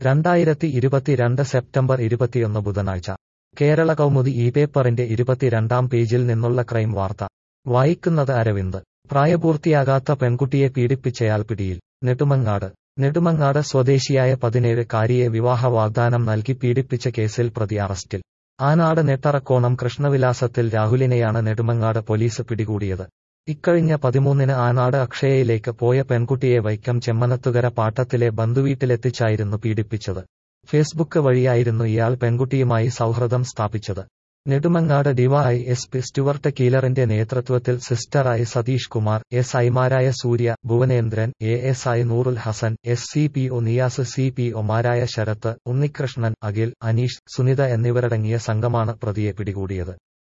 രണ്ടായിരത്തി ഇരുപത്തിരണ്ട് സെപ്റ്റംബർ ഇരുപത്തിയൊന്ന് ബുധനാഴ്ച കേരള കൗമുദി ഈ പേപ്പറിന്റെ ഇരുപത്തിരണ്ടാം പേജിൽ നിന്നുള്ള ക്രൈം വാർത്ത വായിക്കുന്നത് അരവിന്ദ് പ്രായപൂർത്തിയാകാത്ത പെൺകുട്ടിയെ പീഡിപ്പിച്ചയാൾ പിടിയിൽ നെടുമങ്ങാട് നെടുമങ്ങാട് സ്വദേശിയായ പതിനേഴ് കാരിയെ വിവാഹ വാഗ്ദാനം നൽകി പീഡിപ്പിച്ച കേസിൽ പ്രതി അറസ്റ്റിൽ ആനാട് നെട്ടറക്കോണം കൃഷ്ണവിലാസത്തിൽ രാഹുലിനെയാണ് നെടുമങ്ങാട് പോലീസ് പിടികൂടിയത് ഇക്കഴിഞ്ഞ പതിമൂന്നിന് ആനാട് അക്ഷയയിലേക്ക് പോയ പെൺകുട്ടിയെ വൈക്കം ചെമ്മനത്തുകര പാട്ടത്തിലെ ബന്ധുവീട്ടിലെത്തിച്ചായിരുന്നു പീഡിപ്പിച്ചത് ഫേസ്ബുക്ക് വഴിയായിരുന്നു ഇയാൾ പെൺകുട്ടിയുമായി സൗഹൃദം സ്ഥാപിച്ചത് Nedumangad D Y S P Stuart കീലറിന്റെ നേതൃത്വത്തിൽ സിസ്റ്ററായി സതീഷ് കുമാർ എസ് ഐമാരായ Surya Bhuvanendran A S I Noorul Hassan S C P O Niyas C P ഒമാരായ ശരത്ത് ഉണ്ണികൃഷ്ണൻ അഖിൽ അനീഷ് സുനിത എന്നിവരടങ്ങിയ സംഘമാണ് പ്രതിയെ പിടികൂടിയത്